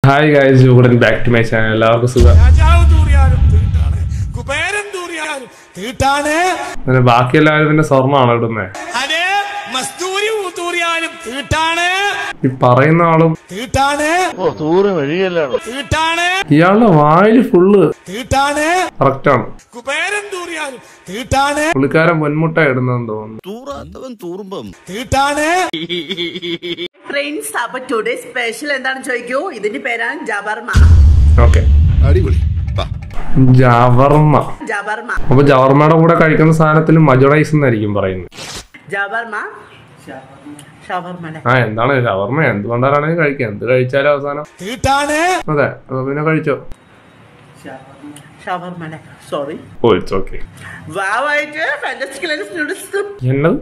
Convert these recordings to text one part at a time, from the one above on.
Hi guys ജൂഗഡൻ back to my channel എല്ലാവർക്കും സുഖം രാജാവ് തൂറിയാലും തീട്ടാണ് കുബേരൻ തൂറിയാലും തീട്ടാണ് പിന്നെ ബാക്കി എല്ലാവരും പിന്നെ സ്വർണ്ണമാണ് ഇടുന്നത് അതേ മസ്തൂരി തൂറിയാലും തീട്ടാണ് ഈ പറയുന്ന ആളും തീട്ടാണ് ഓ തൂറ് വഴിയല്ലാണ് തീട്ടാണ് ഇയാളുടെ വായില് ഫുള്ള് തീട്ടാണ് കറക്റ്റാണ് കുബേരൻ തൂറിയാലും തീട്ടാണ് പുള്ളിക്കാരൻ പൊന്മുട്ട ഇടുന്നതെന്ന് തോന്നുന്നു തൂറാത്തവൻ തൂറുമ്പം തീട്ടാണ് ഫ്രണ്ട്സ് അപ്പൊ ടുഡേ സ്പെഷ്യൽ എന്താണെന്ന് ചോദിക്കൂ ഇതിന്റെ പേരാണ് ജബർമ ഓക്കെ അടിപൊളി വാ. ജവർമ്മ ജബർമ അപ്പൊ ജവർമ്മയുടെ കൂടെ കഴിക്കുന്ന സാധനത്തിന് മജോറൈസ് എന്നായിരിക്കും പറയുന്നത് ജബർമ ഷവർമല ആ എന്താണ് ഷവർമ്മ എന്തുകൊണ്ടാണെങ്കിലും കഴിക്കാം എന്ത് കഴിച്ചാലും അവസാനം തീട്ടാണ് അതെ അപ്പൊ പിന്നെ കഴിച്ചോ ഷവർമല സോറി ഓ ഇറ്റ്സ് ഓക്കെ വാവായിട്ട് ഫാന്റസ്റ്റിക് നൂഡിൽസ് എന്നത്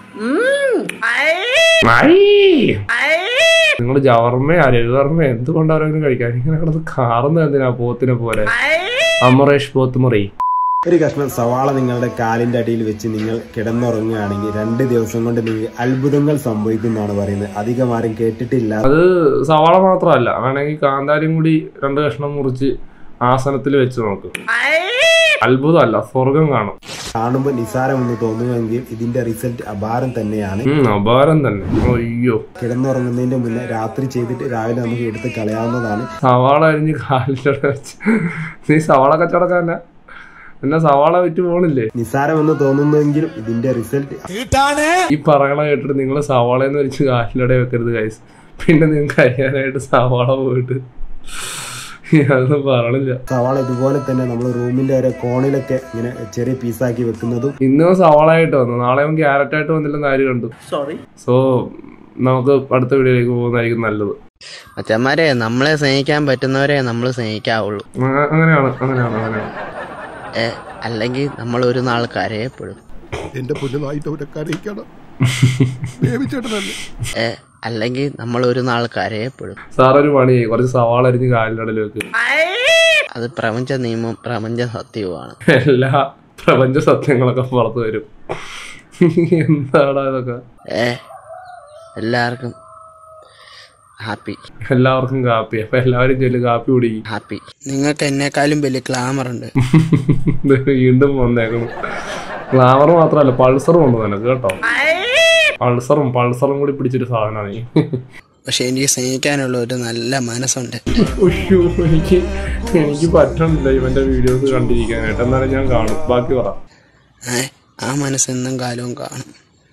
നിങ്ങൾ ജവർമ്മ രവിവർമ്മ എന്തുകൊണ്ടാണെങ്കിലും കഴിക്കാം ഇങ്ങനെ കിടന്ന് കാറുന്ന എന്തിനാ പോത്തിനെ പോലെ അമറേഷ് പോത്തുമുറി ഒരു കഷ്ണം സവാള നിങ്ങളുടെ കാലിന്റെ അടിയിൽ വെച്ച് നിങ്ങൾ കിടന്നുറങ്ങുകയാണെങ്കിൽ രണ്ട് ദിവസം കൊണ്ട് നിങ്ങൾക്ക് അത്ഭുതങ്ങൾ സംഭവിക്കുന്നതാണ് പറയുന്നത് അധികം ആരും കേട്ടിട്ടില്ല അത് സവാള മാത്രമല്ല വേണമെങ്കിൽ കാന്താരിയും കൂടി രണ്ട് കഷ്ണം മുറിച്ച് ആസനത്തിൽ വെച്ച് നോക്ക് അത്ഭുതമല്ല സ്വർഗം കാണും കാണുമ്പോൾ നിസാരമെന്ന് തോന്നുമെങ്കിൽ ഇതിന്റെ റിസൾട്ട് അപാരം തന്നെയാണ് ഉം അപാരം തന്നെ അയ്യോ കിടന്നുറങ്ങുന്നതിന്റെ മുന്നേ രാത്രി ചെയ്തിട്ട് രാവിലെ നമുക്ക് എടുത്ത് കളയാവുന്നതാണ് സവാള അരിഞ്ഞ് കാലിൻ്റെ വെച്ച് നീ സവാള കച്ചവടക്കാരന എന്നാ സവാള വിറ്റ് പോണില്ലേ നിസാരമെന്ന് തോന്നുന്നുവെങ്കിലും ഇതിന്റെ റിസൾട്ട് തീട്ടാണ് ഈ പറയണ കേട്ടിട്ട് നിങ്ങൾ സവാളയെന്ന് വരിച്ച് കാലിലടെ വെക്കരുത് കൈസ് പിന്നെ നിങ്ങൾക്ക് അറിയാനായിട്ട് സവാള പോയിട്ട് അതൊന്നും പറയണില്ല സവാള ഇതുപോലെ തന്നെ നമ്മൾ റൂമിന്റെ ഒരു കോണിലൊക്കെ ഇങ്ങനെ ചെറിയ പീസാക്കി വെക്കുന്നതും ഇന്നും സവാള ആയിട്ട് വന്നു നാളെ അവൻ ക്യാരറ്റ് ആയിട്ട് വന്നില്ലെന്ന് ആര് കണ്ടു സോറി സോ നമുക്ക് അടുത്ത വീഡിയോയിലേക്ക് പോകുന്നതായിരിക്കും നല്ലത് അച്ഛന്മാരെ നമ്മളെ സ്നേഹിക്കാൻ പറ്റുന്നവരെ നമ്മൾ സ്നേഹിക്കാവുള്ളൂ അങ്ങ- അങ്ങനെയാണ് അങ്ങനെയാണ് അങ്ങനെയാണ് ഏ അല്ലെങ്കിൽ നമ്മൾ ഒരു നാൾ കരയപ്പെടും എന്റെ പൊന്നുനായിട്ട് അവരെ കരയിക്കണം വേവിച്ചേട്ടനല്ലേ ഏ അല്ലെങ്കിൽ നമ്മൾ ഒരു നാൾ കരയപ്പെടും സാറൊരു പണി ചെയ്യ്. കുറച്ച് സവാള അരിഞ്ഞ് കാലിൻ്റെ ഇടയിൽ വെക്ക് അത് പ്രപഞ്ച നിയമം പ്രപഞ്ച സത്യവുമാണ് എല്ലാ പ്രപഞ്ച സത്യങ്ങളൊക്കെ പുറത്തു വരും എന്താടാ ഇതൊക്കെ ഏ എല്ലാവർക്കും ഹാപ്പി എല്ലാവർക്കും കാപ്പി അപ്പൊ എല്ലാവരും ചെല്ലു കാപ്പി കുടിക്കും ഹാപ്പി നിങ്ങൾക്ക് എന്നെക്കാളും വലിയ ക്ലാമർ ഉണ്ട് ഇത് വീണ്ടും വന്നേക്കണം ഗ്ലാമർ മാത്രമല്ല പൾസറും ഉണ്ട് നിനക്ക് കേട്ടോ പൾസറും പൾസറും കൂടി പിടിച്ചൊരു സാധനമാണ് നീ പക്ഷെ എനിക്ക് സ്നേഹിക്കാനുള്ള ഒരു നല്ല മനസ്സുണ്ട് ഉയ്യോ, എനിക്ക് എനിക്ക് പറ്റണില്ല ഇവന്റെ വീഡിയോസ് കണ്ടിരിക്കാനായിട്ട് എന്നാലും ഞാൻ കാണും ബാക്കി പറ ഏ ആ മനസ്സ് എന്നും കാലവും കാണും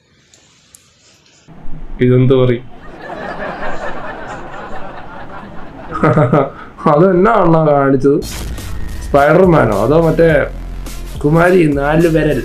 ഇതെന്ത് പറയും അത് എന്നാണോ കാണിച്ചത് സ്പൈഡർമാനോ അതോ മറ്റേ കുമാരി നാല് വിരൽ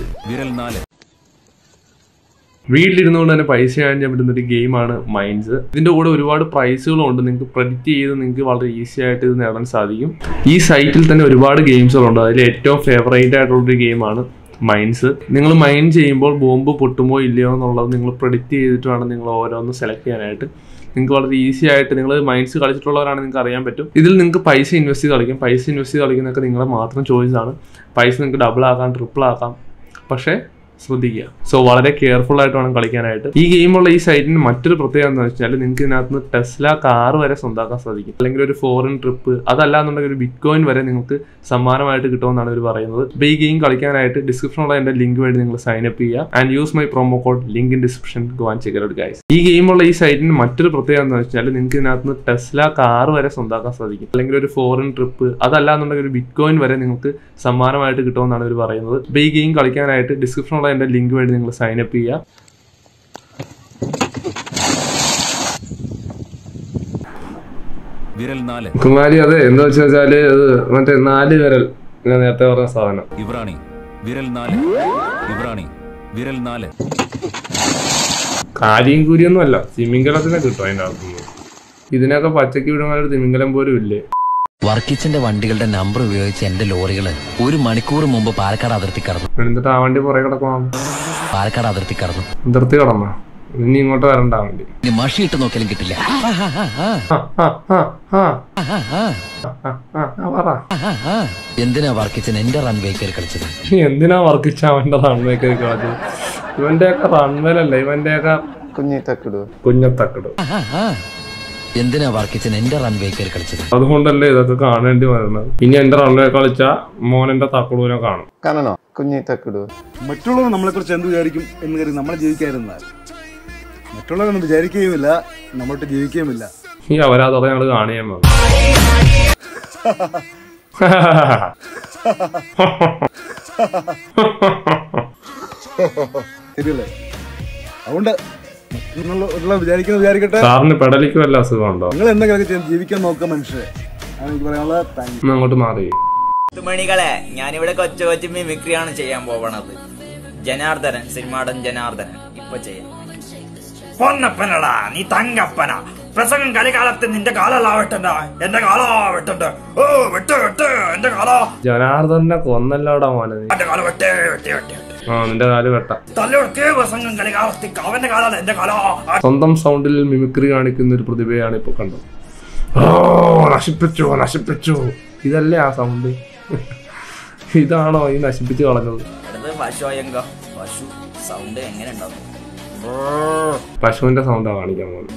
വീട്ടിലിരുന്നുകൊണ്ട് തന്നെ പൈസ ചെയ്യാൻ പറ്റുന്ന ഒരു ഗെയിമാണ് മൈൻഡ്സ് ഇതിന്റെ കൂടെ ഒരുപാട് പ്രൈസുകളും ഉണ്ട് നിങ്ങൾക്ക് പ്രെഡിക്റ്റ് ചെയ്ത് നിങ്ങൾക്ക് വളരെ ഈസി ആയിട്ട് ഇത് നേടാൻ സാധിക്കും ഈ സൈറ്റിൽ തന്നെ ഒരുപാട് ഗെയിംസുകളുണ്ട് അതിൽ ഏറ്റവും ഫേവറേറ്റ് ആയിട്ടുള്ള ഒരു ഗെയിമാണ് മൈൻഡ്സ് നിങ്ങൾ മൈൻഡ് ചെയ്യുമ്പോൾ ബോംബ് പൊട്ടുമോ ഇല്ലയോ എന്നുള്ളത് നിങ്ങൾ പ്രെഡിക്റ്റ് ചെയ്തിട്ട് വേണം നിങ്ങൾ ഓരോന്ന് സെലക്ട് ചെയ്യാനായിട്ട് നിങ്ങൾക്ക് വളരെ ഈസി ആയിട്ട് നിങ്ങൾ മൈൻഡ്സ് കളിച്ചിട്ടുള്ളവരാണ് നിങ്ങൾക്ക് അറിയാൻ പറ്റും ഇതിൽ നിങ്ങൾക്ക് പൈസ ഇൻവെസ്റ്റ് ചെയ്ത് കളിക്കാം പൈസ ഇൻവെസ്റ്റ് ചെയ്ത് കളിക്കുന്നതൊക്കെ നിങ്ങളെ മാത്രം ചോയ്സ് ആണ് പൈസ നിങ്ങൾക്ക് ഡബിൾ ആക്കാം ട്രിപ്പിൾ ആക്കാം പക്ഷേ ശ്രദ്ധിക്കുക സോ വളരെ കെയർഫുൾ ആയിട്ട് വേണം കളിക്കാനായിട്ട് ഈ ഗെയിമുള്ള ഈ സൈറ്റിന് മറ്റൊരു പ്രത്യേകത എന്ന് വെച്ചാൽ നിങ്ങൾക്ക് ഇതിനകത്ത് നിന്ന് ടെസ്ല കാർ വരെ സ്വന്തമാക്കാൻ സാധിക്കും അല്ലെങ്കിൽ ഒരു ഫോറിൻ ട്രിപ്പ് അതല്ല എന്നുണ്ടെങ്കിൽ ഒരു ബിറ്റ് കോയിൻ വരെ നിങ്ങൾക്ക് സമ്മാനമായിട്ട് കിട്ടുമെന്നാണ് ഇവർ പറയുന്നത് അപ്പോൾ ഈ ഗെയിം കളിക്കാനായിട്ട് ഡിസ്ക്രിപ്ഷനുള്ള എൻ്റെ ലിങ്ക് വഴി നിങ്ങൾ സൈൻ അപ്പ് ചെയ്യുക and use my promo code link in description go and check out guys ഈ ഗെയിമുള്ള ഈ സൈറ്റിന് മറ്റൊരു പ്രത്യേകത എന്ന് വെച്ചാൽ നിങ്ങൾക്ക് ഇതിനകത്ത് നിന്ന് ടെസ്ല കാർ വരെ സ്വന്തമാക്കാൻ സാധിക്കും അല്ലെങ്കിൽ ഒരു ഫോറിൻ ട്രിപ്പ് അതല്ല എന്നുണ്ടെങ്കിൽ ഒരു ബിറ്റ് കോയിൻ വരെ നിങ്ങൾക്ക് സമ്മാനമായിട്ട് കിട്ടുമെന്നാണ് ഇവർ പറയുന്നത് അപ്പോൾ ഈ ഗെയിം കളിക്കാനായിട്ട് ഡിസ്ക്രിപ്ഷനുള്ള എൻ്റെ ലിങ്ക് വഴി നിങ്ങൾ സൈൻ അപ്പ് ചെയ്യുക വിരൽ നാല് കുമാരി അതെ എന്താ വെച്ചാല് അത് മറ്റേ നാല് വിരൽ ഞാൻ നേരത്തെ പറഞ്ഞ സാധനം ഇബ്രാണി വിരൽ നാല് ഇബ്രാണി വിരൽ നാല് കാരിയും കൂരിയൊന്നും അല്ല തിമിംഗലത്തിനെ കിട്ടും അതിൻ്റെ അകത്തുനിന്ന് ഇതിനൊക്കെ പച്ചക്ക് വിടുന്ന തിമിംഗലം പോലും ഇല്ലേ വർക്കിച്ചിന്റെ വണ്ടികളുടെ നമ്പർ ഉപയോഗിച്ച് എന്റെ ലോറികള് ഒരു മണിക്കൂർ മുമ്പ് പാലക്കാട് അതിർത്തി കടന്നു എന്നിട്ട് ആ വണ്ടി പുറകെ കിടക്കണം പാലക്കാട് അതിർത്തി കടന്നു നിർത്തി കിടന്ന ഇനി ഇങ്ങോട്ട് വരണ്ട ആ വണ്ടി ഇനി മഷിയിട്ട് നോക്കിയാലും കിട്ടില്ല ആ, ആ, ആ, ആ. ആ, ആ, ആ, പറ എന്തിനാ വർക്കിച്ചൻ എന്റെ റൺവേ കയറി കളിച്ചത് നീ എന്തിനാ വർക്കിച്ച അവന്റെ റൺവേക്ക് കളഞ്ഞത് ഇവന്റെയൊക്കെ റൺവേലല്ല ഇവന്റെയൊക്കെ കുഞ്ഞി തക്കിടുക കുഞ്ഞത്തക്കട് എന്തിനാ വർക്കിച്ചൻ എന്റെ റൺവേ കയറി കളിച്ചത് അതുകൊണ്ടല്ലേ ഇതൊക്കെ കാണേണ്ടി വരുന്നത് ഇനി എന്റെ റൺവേ കളിച്ചാ മോനെന്റെ തക്കുടൂനെ കാണും കാണണോ കുഞ്ഞി തക്കിടു മറ്റുള്ളവർ നമ്മളെ കുറിച്ച് എന്ത് വിചാരിക്കും എന്ന് കരുതി നമ്മൾ ജീവിക്കാതിരുന്നാൽ മറ്റുള്ളവരൊന്നും വിചാരിക്കുകയുമില്ല നമ്മളോട്ട് ജീവിക്കുകയുമില്ല ഈ അവരാതൊക്കെ ഞങ്ങള് കാണിയാൻ പോകും ശരിയല്ലേ അതുകൊണ്ട് മറ്റുള്ള വിചാരിക്കുന്നത് വിചാരിക്കട്ടെ സാറിന് പെടലിക്ക് വല്ല അസുഖമുണ്ടോ നിങ്ങൾ എന്തെങ്കിലുമൊക്കെ ചെയ്ത് ജീവിക്കാൻ നോക്കുക മനുഷ്യരെ ആണ് എനിക്ക് പറയാനുള്ളത് താങ്ക് ഒന്ന് അങ്ങോട്ട് മാറി മണികളെ ഞാനിവിടെ കൊച്ചു കൊച്ചു മിമിക്രിയാണ് ചെയ്യാൻ പോവണത് ജനാർദ്ദനൻ സിനിമാടൻ ജനാർദ്ദനൻ ഇപ്പൊ ചെയ്യാം പൊന്നപ്പനടാ നീ തങ്കപ്പന പ്രസംഗം കളിക്കാലത്ത് നിന്റെ കാലല്ല വെട്ടണ്ട എന്റെ കാലാ വെട്ടണ്ട ഓ വെട്ട് വെട്ട് എന്റെ കാലാ ജനാർദ്ദനെ കൊന്നല്ലോടാ മോനെ നീ. എന്റെ കാല വെട്ടേ വെട്ടി വെട്ടി ആ നിന്റെ കാല് വെട്ട തല്ലൊടുക്കേ പ്രസംഗം കളിക്കാലത്ത് അവന്റെ കാലല്ല എന്റെ കാലാ സ്വന്തം സൗണ്ടിൽ മിമിക്രി കാണിക്കുന്ന ഒരു പ്രതിഭയാണ് ഇപ്പൊ കണ്ടത് ഓ നശിപ്പിച്ചു നശിപ്പിച്ചു ഇതല്ലേ ആ സൗണ്ട് ഇതാണോ ഈ നശിപ്പിച്ച് കളഞ്ഞത് അടുത്ത് പശു അയ്യങ്ക പശു സൗണ്ട് എങ്ങനെ ഉണ്ടാവും പശുവിന്റെ സൗണ്ടാ കാണിക്കാൻ പോകുന്നത്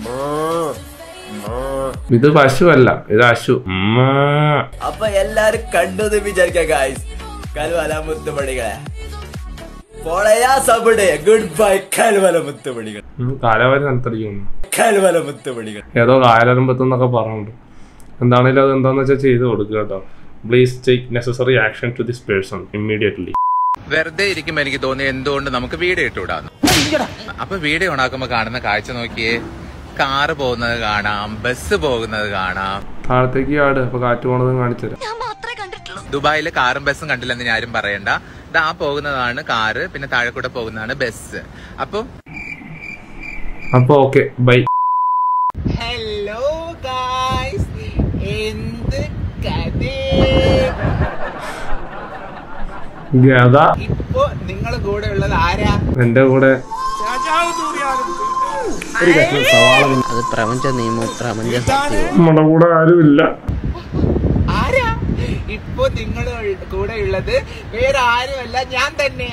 ഇത് പശു അല്ല ഇത് അശു ഉമ്മ. അപ്പൊ എല്ലാരും കണ്ടു വിചാരിക്കാം ഗായ്സ് കൽവല മുത്തുപടികളെ പോളയാ സബുടെ ഗുഡ് ബൈ കൽവല മുത്തുപടികൾ ഉം, കാലാവധി നിലത്തടിക്കുന്നു കൽവല മുത്തുപടികൾ ഏതോ കായലരമ്പത്തെന്നൊക്കെ പറയുന്നുണ്ട് എന്താണേലും അത് എന്താന്ന് വെച്ചാൽ ചെയ്ത് കൊടുക്കുക കേട്ടോ please take necessary action to this person immediately വെറുതെ ഇരിക്കുമ്പോ എനിക്ക് തോന്നി എന്തുകൊണ്ട് നമുക്ക് വീഡിയോ ഇട്ടുകൂടാന്ന് അപ്പൊ വീഡിയോ ഉണ്ടാക്കുമ്പോ കാണുന്ന കാഴ്ച നോക്കിയേ കാറ് പോകുന്നത് കാണാം ബസ് പോകുന്നത് കാണാം താഴത്തേക്ക് ആട് അപ്പൊ കാറ്റ് പോണതും കാണിച്ചുതരാം ദുബായില് കാറും ബസ്സും കണ്ടില്ലെന്ന് ഞാൻ ആരും പറയണ്ട ദാ പോകുന്നതാണ് കാറ് പിന്നെ താഴെ കൂടെ പോകുന്നതാണ് ബസ് അപ്പൊ അപ്പൊ ഓക്കെ ബൈ ഹലോ ഗായ്സ് എന്ത് കഥ ഗത ഇപ്പൊ നിങ്ങളെ കൂടെ ഉള്ളത് ആരാ എന്റെ കൂടെ അത് പ്രപഞ്ച നിയമം പ്രപഞ്ച സത്യവും നമ്മുടെ കൂടെ ആരുമില്ല ആരാ ഇപ്പൊ നിങ്ങളുടെ കൂടെ ഉള്ളത് വേറെ ആരുമല്ല ഞാൻ തന്നെ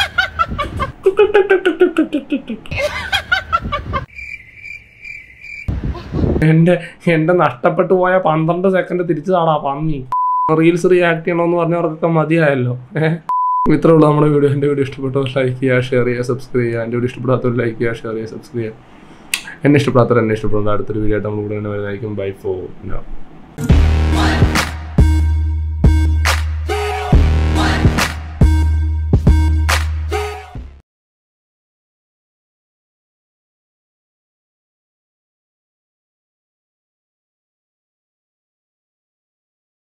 എന്റെ എന്റെ നഷ്ടപ്പെട്ടു പോയ പന്ത്രണ്ട് സെക്കൻഡ് തിരിച്ചു താടാ പന്നി റീൽസ് റിയാക്ട് ചെയ്യണമെന്ന് പറഞ്ഞവർക്കൊക്കെ മതിയായല്ലോ ഏഹ് ഇത്രേ ഉള്ളൂ നമ്മുടെ വീഡിയോ എൻ്റെ വീഡിയോ ഇഷ്ടപ്പെട്ടവർ ലൈക്ക് ചെയ്യുക ഷെയർ ചെയ്യുക സബ്സ്ക്രൈബ് ചെയ്യുക എൻ്റെ വീഡിയോ ഇഷ്ടപ്പെടാത്തവർ ലൈക്ക് ചെയ്യുക ഷെയർ ചെയ്യുക സബ്സ്ക്രൈബ് ചെയ്യുക എന്നെ ഇഷ്ടപ്പെടാത്തവർ എന്നെ ഇഷ്ടപ്പെടുന്നത് അടുത്തൊരു വീഡിയോ ആയിട്ട് നമ്മൾ കൂടെ തന്നെ വരുന്നതായിരിക്കും ബൈ ഫോർ നോ